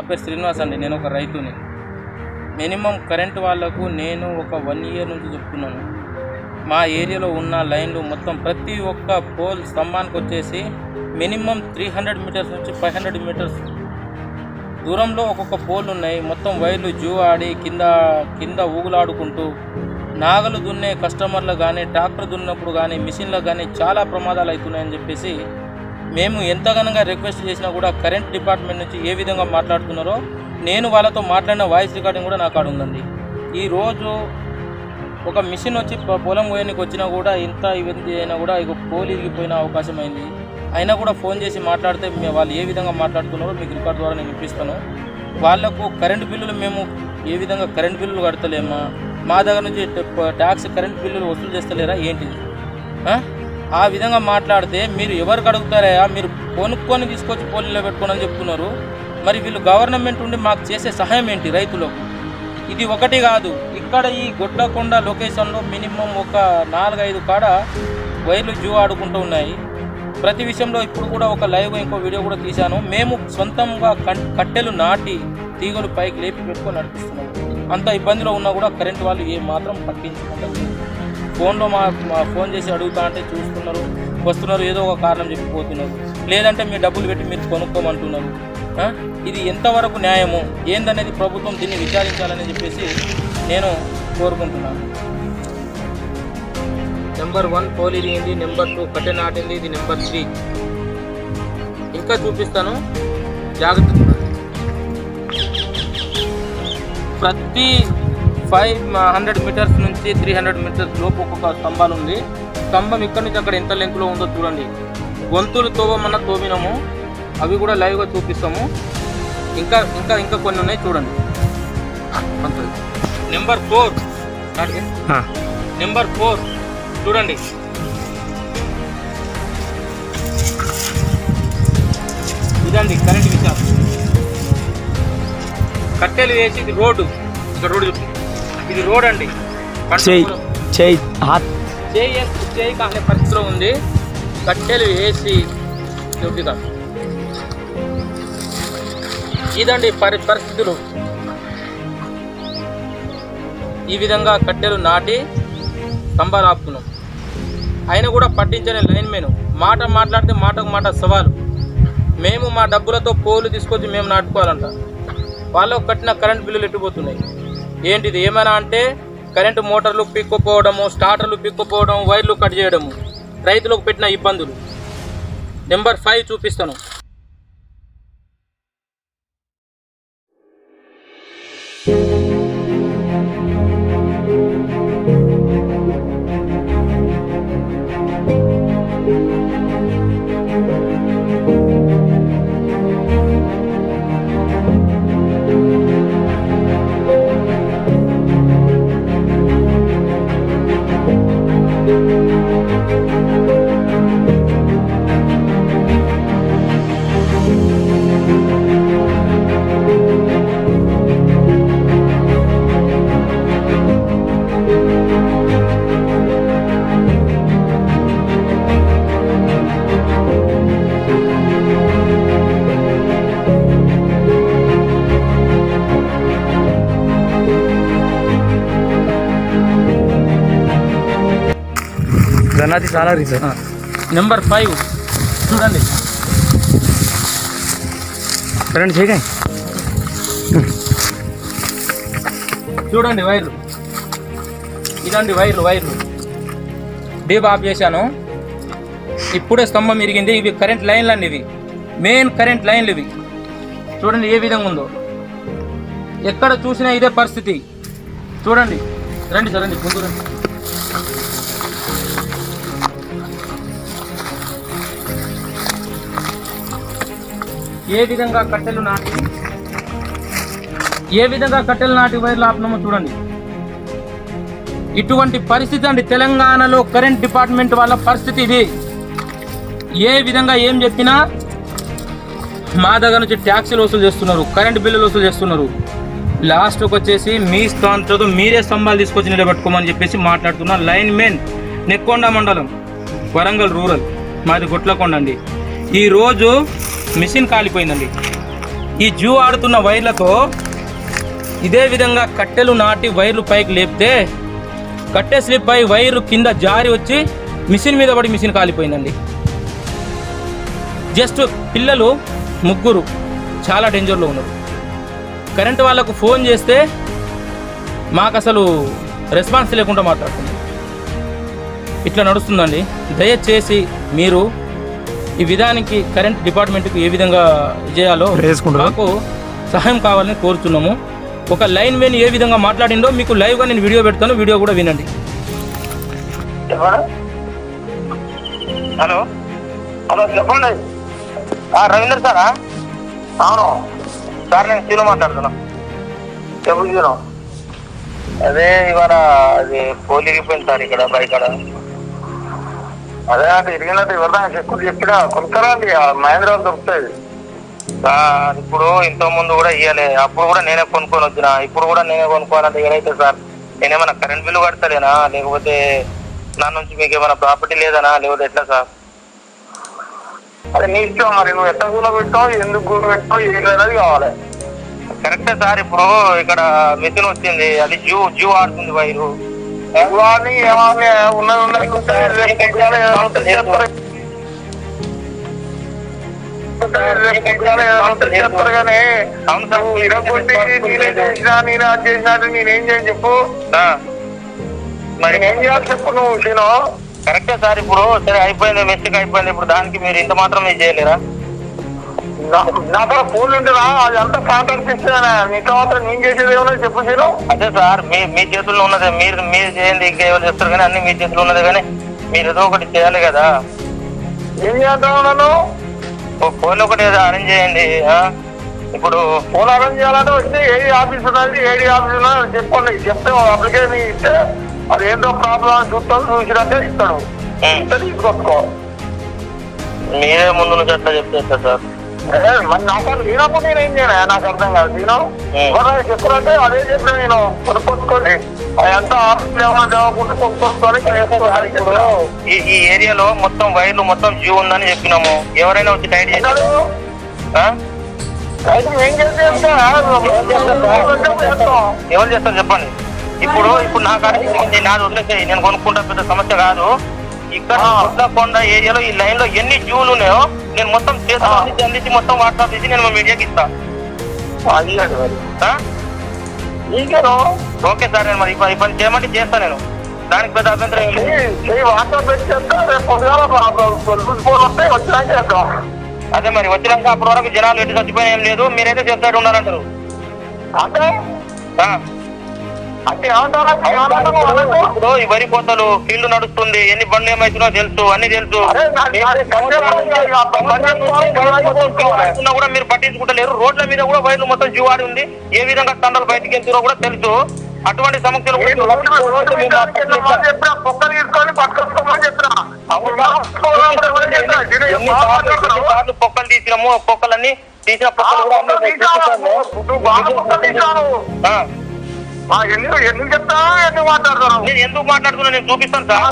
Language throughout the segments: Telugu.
పేరు శ్రీనివాస్ అండి నేను ఒక రైతుని మినిమం కరెంట్ వాళ్ళకు నేను ఒక వన్ ఇయర్ నుంచి చెప్తున్నాను మా ఏరియాలో ఉన్న లైన్లు మొత్తం ప్రతి ఒక్క పోల్ స్తంభానికి వచ్చేసి మినిమం త్రీ హండ్రెడ్ మీటర్స్ నుంచి ఫైవ్ హండ్రెడ్ మీటర్స్ దూరంలో ఒక్కొక్క పోల్ ఉన్నాయి మొత్తం వైర్లు జూ ఆడి కింద కింద ఊగులాడుకుంటూ నాగలు దున్నే కస్టమర్లు కానీ ట్రాక్టర్ దున్నప్పుడు కానీ మిషన్లకు కానీ చాలా ప్రమాదాలు అవుతున్నాయని చెప్పేసి మేము ఎంతగానోగా రిక్వెస్ట్ చేసినా కూడా కరెంట్ డిపార్ట్మెంట్ నుంచి ఏ విధంగా మాట్లాడుతున్నారో నేను వాళ్ళతో మాట్లాడిన వాయిస్ రికార్డింగ్ కూడా నా కాడ ఉందండి ఈరోజు ఒక మిషన్ వచ్చి పొ- పొలం పోయడానికి వచ్చినా కూడా ఇంత ఇబ్బంది అయినా కూడా ఇక పోల్ ఇరిగిపోయిన అవకాశం అయింది అయినా కూడా ఫోన్ చేసి మాట్లాడితే మే- వాళ్ళు ఏ విధంగా మాట్లాడుతున్నారో మీకు రికార్డ్ ద్వారా నేను ఇప్పిస్తాను వాళ్ళకు కరెంట్ బిల్లులు మేము ఏ విధంగా కరెంట్ బిల్లులు కడతలేమా మా దగ్గర నుంచి ట- ట్యాక్స్ కరెంట్ బిల్లులు వసూలు చేస్తలేరా ఏంటిది ఆ? ఆ విధంగా మాట్లాడితే మీరు ఎవరికి అడుగుతారా మీరు కొనుక్కొని తీసుకొచ్చి పోలీలో పెట్టుకోనని చెప్తున్నారు మరి వీళ్ళు గవర్నమెంట్ ఉండి మాకు చేసే సహాయం ఏంటి రైతులకు ఇది ఒకటి కాదు ఇక్కడ ఈ గొడ్లకొండ లొకేషన్లో మినిమం ఒక నాలుగైదు కాడ వైర్లు జూ ఆడుకుంటూ ఉన్నాయి ప్రతి విషయంలో ఇప్పుడు కూడా ఒక లైవ్ ఇంకో వీడియో కూడా తీశాను మేము సొంతంగా కన్- కట్టెలు నాటి తీగలు పైకి లేపి పెట్టుకొని నడిపిస్తున్నాము అంత ఇబ్బందిలో ఉన్నా కూడా కరెంట్ వాళ్ళు ఏ మాత్రం పట్టించుకుంటారు ఫోన్లో మా మా ఫోన్ చేసి అడుగుతా అంటే చూస్తున్నారు వస్తున్నారు ఏదో ఒక కారణం చెప్పిపోతున్నారు లేదంటే మీ డబ్బులు పెట్టి మీరు కొనుక్కోమంటున్నారు ఆ? ఇది ఎంతవరకు న్యాయము ఏందనేది ప్రభుత్వం దీన్ని విచారించాలని చెప్పేసి నేను కోరుకుంటున్నాను నెంబర్ వన్ పోల్ ఇరిగింది నెంబర్ టూ కట్టె నాటింది ఇది నెంబర్ త్రీ ఇంకా చూపిస్తాను జాగ్రత్త చూడండి. ప్రతి ఫైవ్ హండ్రెడ్ మీటర్స్ నుంచి త్రీ హండ్రెడ్ మీటర్స్ లోపు ఒక్కొక్క స్తంభాలు ఉంది స్తంభం ఇక్కడ నుంచి అక్కడ ఎంత లెంత్లో ఉందో చూడండి గొంతులు తోవమన్న తోవినాము అవి కూడా లైవ్గా చూపిస్తాము ఇంకా ఇంకా ఇంకా కొన్ని ఉన్నాయి చూడండి నెంబర్ ఫోర్ నెంబర్ ఫోర్ చూడండి ఇదండి కరెంట్ విషయం కట్టెలు వేసి ఇది రోడ్డు ఇక్కడ రోడ్డు చూపి ఇది రోడ్ అండి పంట చెయ్యి పొలం. చెయ్యి హాత్ చేయి వేసి చేయి కాని పరిస్థితిలో ఉంది కట్టెలు వేసి చూపిగా ఇదండి పరి పరిస్థితులు ఈ విధంగా కట్టెలు నాటి స్తంభాలు ఆపుతున్నాం ఆయన కూడా పట్టించని లైన్ మెన్ మాట మాట్లాడితే మాటకు మాట సవాలు మేము మా డబ్బులతో పోలు తీసుకొచ్చి మేము నాటుకోవాలంట వాళ్ళకు కట్టిన కరెంట్ బిల్లులు ఎట్టిపోతున్నాయి ఏంటిది ఏమైనా అంటే కరెంటు మోటార్లు పిక్కుపోవడము స్టార్టర్లు పిక్కుపోవడం వైర్లు కట్ చేయడము రైతులకు పెట్టిన ఇబ్బందులు నెంబర్ ఫైవ్ చూపిస్తాను గణాతి చాలా రీసెంట్ నెంబర్ ఫైవ్ చూడండి కరెంట్ చేయగా చూడండి వైర్లు ఇదండి వైర్లు వైర్లు డీప్ ఆఫ్ చేశాను ఇప్పుడే స్తంభం ఇరిగింది ఇవి కరెంట్ లైన్లు అండి ఇవి మెయిన్ కరెంట్ లైన్లు ఇవి చూడండి ఏ విధంగా ఉందో ఎక్కడ చూసినా ఇదే పరిస్థితి చూడండి రండి సార్ రండి ముందు రండి ఏ విధంగా కట్టెలు నాటి ఏ విధంగా కట్టెలు నాటి వైర్లు ఆపినామో చూడండి ఇటువంటి పరిస్థితి అండి తెలంగాణలో కరెంట్ డిపార్ట్మెంట్ వాళ్ళ పరిస్థితి ఇది ఏ విధంగా ఏం చెప్పినా మా దగ్గర నుంచి ట్యాక్సీలు వసూలు చేస్తున్నారు కరెంట్ బిల్లులు వసూలు చేస్తున్నారు లాస్ట్కి వచ్చేసి మీ స్థానంతో మీరే స్తంభాలు తీసుకొచ్చి నిలబెట్టుకోమని చెప్పేసి మాట్లాడుతున్న లైన్ మెన్ నెక్కొండ మండలం వరంగల్ రూరల్ మాది గొట్లకొండ అండి ఈరోజు మిషన్ కాలిపోయిందండి ఈ జూ ఆడుతున్న వైర్లతో ఇదే విధంగా కట్టెలు నాటి వైర్లు పైకి లేపితే కట్టె స్లిప్ అయి వైరు కింద జారి వచ్చి మిషన్ మీద పడి మిషన్ కాలిపోయిందండి జస్ట్ పిల్లలు ముగ్గురు చాలా డేంజర్లో ఉన్నారు కరెంట్ వాళ్ళకు ఫోన్ చేస్తే మాకు అసలు రెస్పాన్స్ లేకుండా మాట్లాడుతుంది ఇట్లా నడుస్తుందండి దయచేసి మీరు ఈ విధానికి కరెంట్ డిపార్ట్మెంట్కి ఏ విధంగా చేయాలో వేసుకుంటారా? మాకు సహాయం కావాలని కోరుతున్నాము ఒక లైన్ మెన్ ఏ విధంగా మాట్లాడిండో మీకు లైవ్గా నేను వీడియో పెడతాను వీడియో కూడా వినండి హలో హలో చెప్పండి ఆ, రవీందర్ సారా అవును సార్ నేను సీను మాట్లాడుతున్నా చెప్పు సీను అదే ఇవాళ అది పోలిగిపోయింది సార్ ఇక్కడ బయకాడ అదే అంటే ఇరిగినట్టు ఇవ్వదా ఎక్కువ చెప్పినా కొనుక్కరా అండి మహేంద్ర దొరుకుతుంది సార్ ఇప్పుడు ఇంత ముందు కూడా ఇవ్వలే అప్పుడు కూడా నేనే కొనుక్కొని వచ్చిన ఇప్పుడు కూడా నేనే కొనుక్కోవాలంటే ఏదైతే సార్ నేనేమన్నా కరెంట్ బిల్లు కడతలేనా లేకపోతే నా నుంచి మీకు ఏమైనా ప్రాపర్టీ లేదనా లేకపోతే ఎట్లా సార్ అదే నీ ఇష్టం మరి నువ్వు ఎట్లా కూల పెట్టావు ఎందుకు కూల పెట్టావు ఏం అనేది కావాలి కరెక్టే సార్ ఇప్పుడు ఇక్కడ మెషిన్ వచ్చింది అది జ్యూ జ్యూ ఆడుతుంది వైరు వాడిని ఏమాలి ఉన్నది ఉన్నది రేపు పొద్దుగాల ఏదో ఒకటి చేస్తారు. రేపు పొద్దుగాల ఏదో ఒకటి చేస్తారు కానీ అవును సార్ ఇరగొట్టి నేనే చేసినా నేను అది చేసినట్టు నేనేం చేయను చెప్పు మరి ఏం చేయాలి చెప్పు నువ్వు నేను కరెక్టే సార్ ఇప్పుడు సరే అయిపోయింది మిస్టేక్ అయిపోయింది ఇప్పుడు దానికి మీరు ఇంత మాత్రం మీరు చేయలేరా నా దగ్గర ఫోన్ ఉంటుందా అది అంతా కాంటాక్ట్ ఇస్తానా నీతో మాత్రం నేను చేసేది ఏమన్నా చెప్పు సీను అదే సార్ మీ మీ చేతుల్లో ఉన్నదే మీరు మీరు చేయండి ఇంకెవరు చేస్తారు కానీ అన్ని మీ చేతుల్లో ఉన్నదే కానీ మీరు ఏదో ఒకటి చేయాలి కదా ఏం చేద్దాం నన్ను ఫోన్ ఒకటి ఏదో అరేంజ్ చేయండి ఆ? ఇప్పుడు ఫోన్ అరేంజ్ చేయాలంటే వచ్చి ఏడి ఆఫీస్ ఉన్నది ఏడి ఆఫీస్ ఉన్నది చెప్పండి చెప్తే అప్లికేషన్ ఇస్తే అది ఏంటో ప్రాబ్లం అని చూస్తాను చూసినట్టే ఇస్తాడు ఇస్తే తీసుకొచ్చుకో మీరే ముందు నుంచి అట్లా చెప్తే సార్ మరి నాకు లేనప్పుడు నేను ఏం చేయను నాకు అర్థం కాదు నేను ఎవరైనా చెప్పారంటే అదే చెప్పిన నేను కొనుక్కొచ్చుకోండి అదంతా ఆఫీస్ ఏమైనా చదవకుండా కొనుక్కొచ్చుకొని ఇప్పుడు ఈ ఈ ఏరియాలో మొత్తం వైర్లు మొత్తం జ్యూ ఉందని చెప్పినాము ఎవరైనా వచ్చి టైట్ చేశారు ఎవరు చేస్తారు చెప్పండి ఇప్పుడు ఇప్పుడు నా కాడ ఇది నాది వదిలేసేయి నేను కొనుక్కుంటా పెద్ద సమస్య కాదు ఇక్కడ కొండ ఏరియాలో ఈ లైన్ లో ఎన్ని జ్యూలు ఉన్నాయో నేను మొత్తం చేతులు అందించి అందించి మొత్తం వాట్సాప్ చేసి నేను మా మీడియాకి ఇస్తా ఆ? ఓకే సార్ నేను మరి ఈ పని- ఈ పని చేయమంటే చేస్తా నేను దానికి పెద్ద అభ్యంతరం ఏం లేదు అదే మరి వచ్చినాక అప్పటి వరకు జనాలు ఎటు చచ్చిపోయిన ఏం లేదు మీరైతే చేస్తాడు ఉండాలంటారు అంటే అంటే ఇప్పుడు ఈ వరి కోతలు ఫీల్డ్ నడుస్తుంది ఎన్ని బండ్లు ఏమైతున్నాయో తెలుసు అన్ని తెలుసు ఉన్నా కూడా మీరు పట్టించుకుంటలేరు రోడ్ల మీద కూడా వైర్లు మొత్తం జీవాడి ఉంది ఏ విధంగా తండలు బయటికి వెళ్తున్నారో కూడా తెలుసు అటువంటి సమస్యలు ఎన్నిసార్లు పొక్కలు తీసినాము పొక్కలన్నీ తీసిన పొక్కలు కూడా ఆ. ఎందుకు చెప్తా ఎందుకు మాట్లాడతాను నేను ఎందుకు మాట్లాడుతున్నా నేను చూపిస్తాను సార్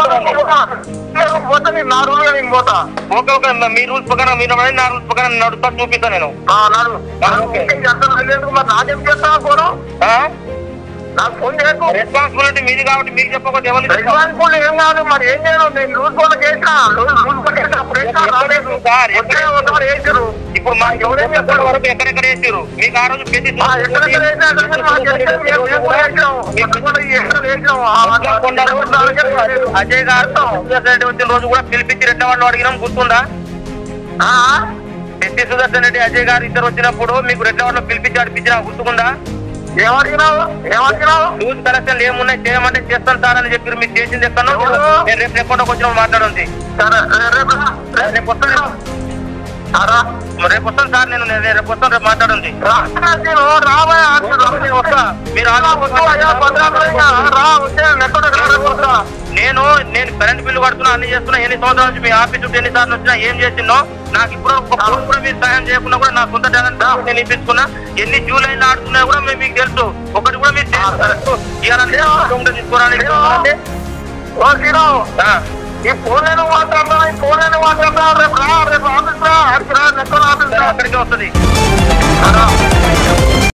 పోతా నేను నా రోజుగా నేను పోతా ఓకే ఓకే మీ రూల్స్ ప్రకారం మీరు నడవండి, నా రూల్స్ ప్రకారం నేను నడుస్తా చూపిస్తాను నేను ఆ, నాడు ఓకే. ఎందుకు మరి నాకేం చేస్తా ఫోను ఆ? నాకు ఫోన్ చేయకు రెస్పాన్సిబిలిటీ మీది కాబట్టి మీకు చెప్పకపోతే ఎవరు రెస్పాన్సిబుల్ ఏం కాదు మరి ఏం చేయను నేను రూల్ ఫోన్ చేసిన రూల్ రూల్ ఫోన్ చేసిన అప్పుడు వేసినా, రాలేదు. సార్, వచ్చే ఒకసారి వేసారు ఇప్పుడు మా ఎవరైనా చెప్పిన వరకు ఎక్కడెక్కడ వేసారు మీకు ఆ రోజు పెట్టి ఆ, ఎక్కడెక్కడ వేసినా అక్కడ మాకు చెప్తే మేము మేము కూడా వేసినాం. మేము కూడా ఈ ఎక్కడ వేసినాం. ఆ, అట్లా వేసినాం. అజయ్ గారు సుదర్శన్ రెడ్డి వచ్చిన రోజు కూడా పిలిపించి రెండో వాళ్ళు అడిగినాం గుర్తుందా ఆ? ఎస్టీ సుదర్శన్ రెడ్డి అజయ్ గారు ఇద్దరు వచ్చినప్పుడు మీకు రెండో వాళ్ళు పిలిపించి అడిపించిన గుర్తుకుందా ఏమడిగినావు ఏమడిగినావు న్యూస్ కలెక్షన్ ఏమున్నాయి చేయమంటే చేస్తాను సార్ అని చెప్పి మీకు చేసింది ఎక్కడో ఎవరు? నేను రేపు రేపు వచ్చినప్పుడు మాట్లాడుంది సరే రే- రేపు రా. రే- రేపు వస్తాను ఆ, రా. రేపు వస్తాను సార్ నేను నేను రేపు వస్తాను రేపు మాట్లాడుంది రా, నేను రాబోయే ఆఫీసర్ నేను వస్తా మీరు రా, ఆలోచించండి. వద్దు అయ్యా, భద్రాద్రి రా, వచ్చే నెక్కడ రేపు వస్తా. నేను నేను కరెంట్ బిల్లు కడుతున్నా అన్ని చేస్తున్నా ఎన్ని సంవత్సరాల నుంచి మీ ఆఫీస్ చుట్టూ ఎన్ని సార్లు వచ్చినా ఏం చేసిందో నాకు ఇప్పుడు ఒక ఫోన్ కూడా మీరు సహాయం చేయకుండా కూడా నా సొంత టాలెంట్ నేను ఇప్పించుకున్నా ఎన్ని జూలైలో ఆడుతున్నాయో కూడా మేము మీకు తెలుసు ఒకటి కూడా మీరు తెలుసు. ఇవ్వాలంటే ఉంటే తీసుకోరానికి అంటే, ఓ శ్రీరావు ఆ, ఈ ఫోన్ నేను మాట్లాడతా ఈ ఫోన్ నేను మాట్లాడతా రేపు రా రేపు ఆఫీస్ రా ఆడికి రా నెక్కడ ఆఫీస్ రా అక్కడికి వస్తుంది